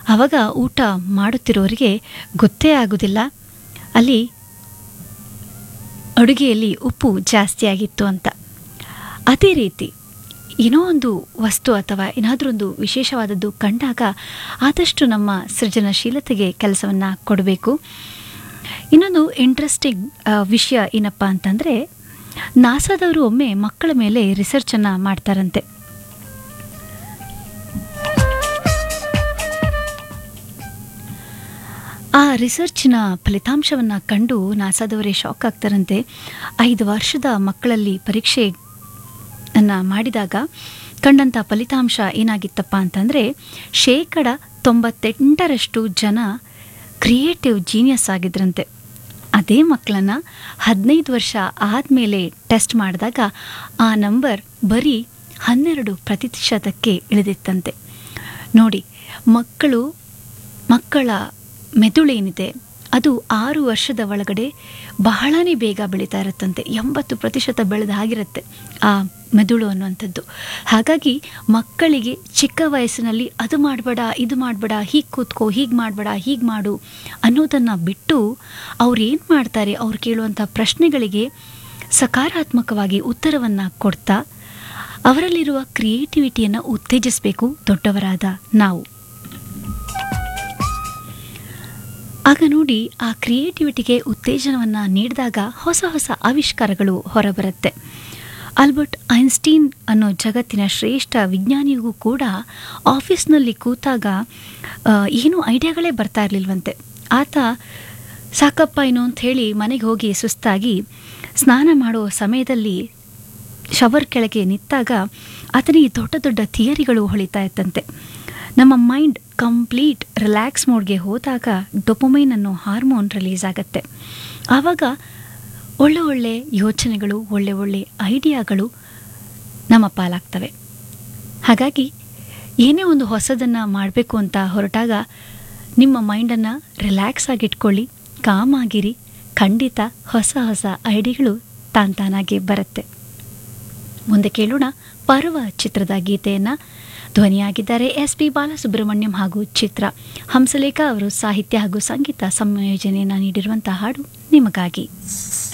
ಆವಾಗ ಊಟ ಮಾಡುತ್ತಿರೋರಿಗೆ ಗೊತ್ತೇ ಆಗೋದಿಲ್ಲ ಅಲ್ಲಿ ಅಡುಗೆಯಲ್ಲಿ ಉಪ್ಪು ಜಾಸ್ತಿ ಆಗಿತ್ತು ಅಂತ ಅದೇ ರೀತಿ ಏನೋ ಒಂದು ವಸ್ತು ಅಥವಾ ಏನಾದರೂ ಒಂದು ವಿಶೇಷವಾದದ್ದು ಕಂಡಾಗ ಆದಷ್ಟು ನಮ್ಮ ಸೃಜನಶೀಲತೆಗೆ ಕೆಲಸವನ್ನು ಕೊಡಬೇಕು ಇನ್ನೊಂದು ಇಂಟ್ರೆಸ್ಟಿಂಗ್ ವಿಷಯ ಏನಪ್ಪ ಅಂತಂದರೆ ನಾಸಾದವರು ಒಮ್ಮೆ ಮಕ್ಕಳ ಮೇಲೆ ರಿಸರ್ಚನ್ನು ಮಾಡ್ತಾರಂತೆ ಆ ರಿಸರ್ಚಿನ ಫಲಿತಾಂಶವನ್ನು ಕಂಡು ನಾಸಾದವರೇ ಶಾಕ್ ಆಗ್ತಾರಂತೆ ಐದು ವರ್ಷದ ಮಕ್ಕಳಲ್ಲಿ ಪರೀಕ್ಷೆ ಅನ್ನ ಮಾಡಿದಾಗ ಕಂಡಂಥ ಫಲಿತಾಂಶ ಏನಾಗಿತ್ತಪ್ಪ ಅಂತಂದರೆ ಶೇಕಡ ತೊಂಬತ್ತೆಂಟರಷ್ಟು ಜನ ಕ್ರಿಯೇಟಿವ್ ಜೀನಿಯಸ್ ಆಗಿದ್ರಂತೆ ಅದೇ ಮಕ್ಕಳನ್ನು ಹದಿನೈದು ವರ್ಷ ಆದಮೇಲೆ ಟೆಸ್ಟ್ ಮಾಡಿದಾಗ ಆ ನಂಬರ್ ಬರೀ ಹನ್ನೆರಡು ಪ್ರತಿಶತಕ್ಕೆ ಇಳಿದಿತ್ತಂತೆ ನೋಡಿ ಮಕ್ಕಳು ಮಕ್ಕಳ ಮೆದುಳೇನಿದೆ ಅದು ಆರು ವರ್ಷದ ಒಳಗಡೆ ಬಹಳನೇ ಬೇಗ ಬೆಳೀತಾ ಇರುತ್ತಂತೆ ಎಂಬತ್ತು ಪ್ರತಿಶತ ಬೆಳೆದ ಹಾಗಿರುತ್ತೆ ಆ ಮೆದುಳು ಅನ್ನುವಂಥದ್ದು ಹಾಗಾಗಿ ಮಕ್ಕಳಿಗೆ ಚಿಕ್ಕ ವಯಸ್ಸಿನಲ್ಲಿ ಅದು ಮಾಡಬೇಡ ಇದು ಮಾಡಬೇಡ ಹೀಗೆ ಕೂತ್ಕೋ ಹೀಗೆ ಮಾಡಬೇಡ ಹೀಗೆ ಮಾಡು ಅನ್ನೋದನ್ನು ಬಿಟ್ಟು ಅವ್ರು ಏನು ಮಾಡ್ತಾರೆ ಅವ್ರು ಕೇಳುವಂಥ ಪ್ರಶ್ನೆಗಳಿಗೆ ಸಕಾರಾತ್ಮಕವಾಗಿ ಉತ್ತರವನ್ನು ಕೊಡ್ತಾ ಅವರಲ್ಲಿರುವ ಕ್ರಿಯೇಟಿವಿಟಿಯನ್ನು ಉತ್ತೇಜಿಸಬೇಕು ದೊಡ್ಡವರಾದ ನಾವು ಆಗ ನೋಡಿ ಆ ಕ್ರಿಯೇಟಿವಿಟಿಗೆ ಉತ್ತೇಜನವನ್ನು ನೀಡಿದಾಗ ಹೊಸ ಹೊಸ ಆವಿಷ್ಕಾರಗಳು ಹೊರಬರುತ್ತೆ ಆಲ್ಬರ್ಟ್ ಐನ್ಸ್ಟೀನ್ ಅನ್ನೋ ಜಗತ್ತಿನ ಶ್ರೇಷ್ಠ ವಿಜ್ಞಾನಿಗೂ ಕೂಡ ಆಫೀಸ್ನಲ್ಲಿ ಕೂತಾಗ ಆ, ಏನೂ ಐಡಿಯಾಗಳೇ ಬರ್ತಾ ಇರಲಿಲ್ವಂತೆ ಆತ ಸಾಕಪ್ಪ ಏನು ಅಂತ ಹೇಳಿ ಮನೆಗೆ ಹೋಗಿ ಸುಸ್ತಾಗಿ ಸ್ನಾನ ಮಾಡೋ ಸಮಯದಲ್ಲಿ ಶವರ್ ಕೆಳಗೆ ನಿಂತಾಗ ಆತನಿಗೆ ದೊಡ್ಡ ದೊಡ್ಡ ಥಿಯರಿಗಳು ಹೊಳಿತಾ ಇತ್ತಂತೆ ನಮ್ಮ ಮೈಂಡ್ ಕಂಪ್ಲೀಟ್ ರಿಲ್ಯಾಕ್ಸ್ ಮೋಡ್ಗೆ ಹೋದಾಗ ಡೊಪೊಮೈನ್ ಅನ್ನೋ ಹಾರ್ಮೋನ್ ರಿಲೀಸ್ ಆಗುತ್ತೆ ಆವಾಗ ಒಳ್ಳೆ ಒಳ್ಳೆ ಯೋಚನೆಗಳು ಒಳ್ಳೆ ಒಳ್ಳೆ ಐಡಿಯಾಗಳು ನಮ್ಮ ಪಾಲಾಗ್ತವೆ ಹಾಗಾಗಿ ಏನೇ ಒಂದು ಹೊಸದನ್ನು ಮಾಡಬೇಕು ಅಂತ ಹೊರಟಾಗ ನಿಮ್ಮ ಮೈಂಡನ್ನು ರಿಲ್ಯಾಕ್ಸ್ ಆಗಿಟ್ಕೊಳ್ಳಿ ಕಾಮ್ ಆಗಿರಿ ಖಂಡಿತ ಹೊಸ ಹೊಸ ಐಡಿಯಾಗಳು ತಾನ್ ತಾನಾಗಿ ಬರುತ್ತೆ ಮುಂದೆ ಕೇಳೋಣ ಪರ್ವ ಚಿತ್ರದ ಗೀತೆಯನ್ನು ಧ್ವನಿಯಾಗಿದ್ದಾರೆ ಎಸ್ ಪಿ ಬಾಲಸುಬ್ರಹ್ಮಣ್ಯಂ ಹಾಗೂ ಚಿತ್ರ ಹಂಸಲೇಖ ಅವರು ಸಾಹಿತ್ಯ ಹಾಗೂ ಸಂಗೀತ ಸಂಯೋಜನೆಯನ್ನು ನೀಡಿರುವಂತಹ ಹಾಡು ನಿಮಗಾಗಿ